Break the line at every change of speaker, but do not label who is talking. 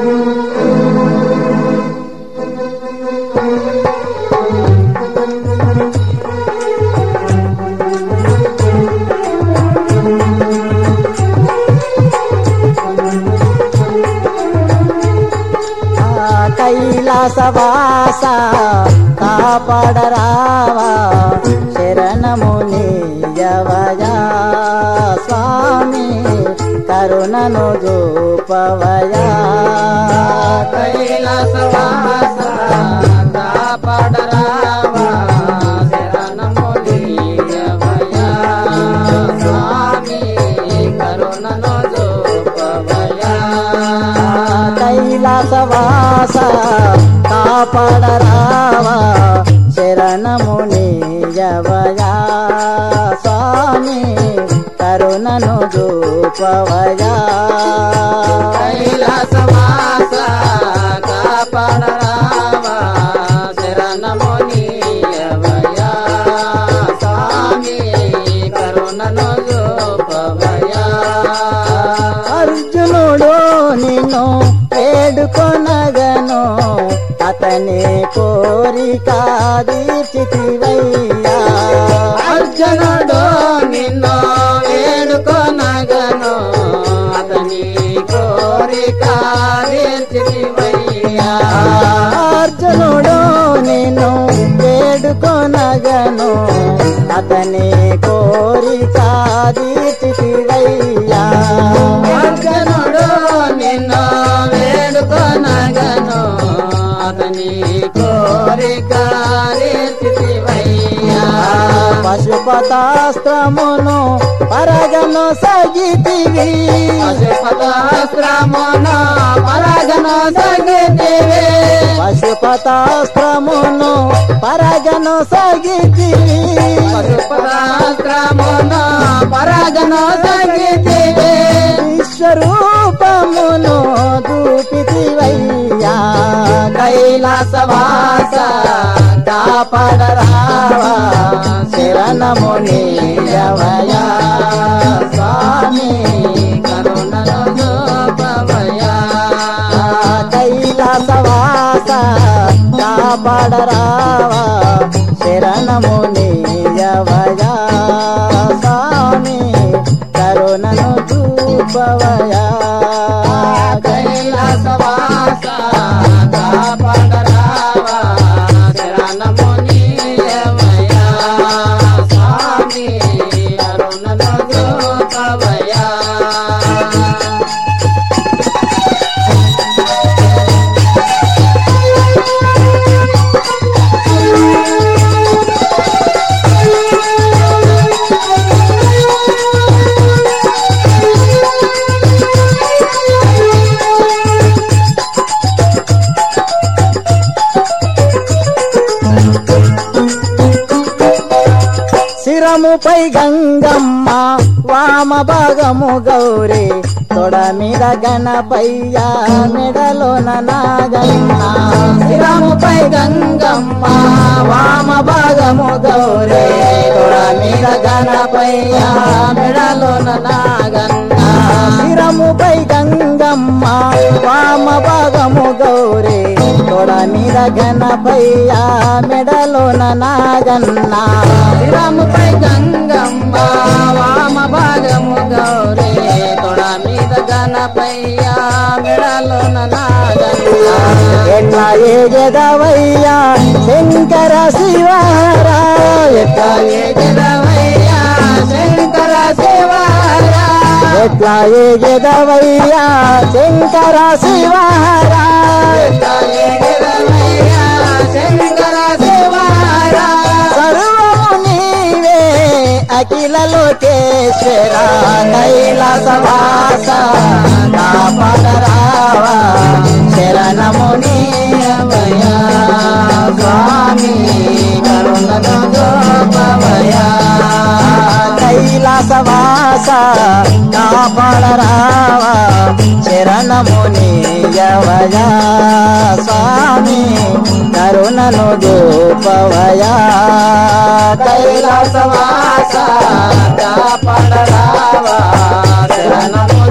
ఆ కైలాసవాస కాపాడరావా శరణము నీయవయా స్వామి కరుణను చూపవయా
కైలాసవాస కాపాడరావా శరణము నీయవయా స్వామి కరుణను చూపవయా
కైలాసవాస కాపాడరావా శరణము నీయవయా స్వామి కరుణను చూపవయా
కైలాసవాస కాపాడరావా శరణము నీయవయా స్వామి కరుణను చూపవయా
అర్జునుడు నిన్ను వేడుకొనగను అతని కోరిక తీర్చితివయ్యా
అర్జునుడు నిన్ను వేడుకొనగను అతని కోరిక తీర్చితివయ్యా
అర్జునుడు నిన్ను వేడుకొనగను అతని కోరిక తీర్చితివయ్యా
అర్జునుడు నిన్ను వేడుకొనగను అతని కోరిక తీర్చితివయ్యా
పశుపతాస్త్రమును పరగను సగితివి
పశుపతాశ్రమున పరగన సగితివే
పశుపతాస్త్రమును పరగను సగితివి
పశుపతాశ్రమున పరగన సగితివే
విశ్వరూపమును దూపితివయ్యా
కైలాసవాస
కాపాడరావా శరణము నీయవయా
స్వామి కరుణను చూపవయా
కైలాసవాస కాపాడరావా శరణము నీయవయా స్వామి కరుణను చూపవయా
కైలాసవాస కాపాడరావా శరణము నీయవయా స్వామి కరుణను చూపవయా
శిరముపై గంగమ్మ వామ భాగము గౌరి తొడ మీద గణపయ్య మెడలోన నాగన్న
శిరముపై గంగమ్మ వామ భాగము గౌరే తొడ మీద గణపయ్య మెడలోన నాగన్న
శిరముపై గంగమ్మ వామ భాగము గౌరి తొడ మీద గణపయ్య మెడలోన నాగన్న
శిరముపై గంగమ్మ వామ భాగము గౌరే తొడ మీద గణపయ్య మెడలోన నాగన్న
ఎట్లా ఏగదవయ్యా శంకర శివారా ఎట్లా
జగదవయ్యా శంకర శివారా
ఎట్లా ఏగదవయ్యా శంకర శివారా
జగదవయ్యా శంకర శివారా
సర్వము నీవే అఖిల లోకేశ్వర కైలాసవాస కాపాడరావా శరణము నీయవయ్యా స్వామి కరుణను గోపవయ్యా కైలాసవాస కాపాడరావా శరణము నీయవయా స్వామి కరుణను దూపవయా
కైలాసవాస కాపాడరావా శరణము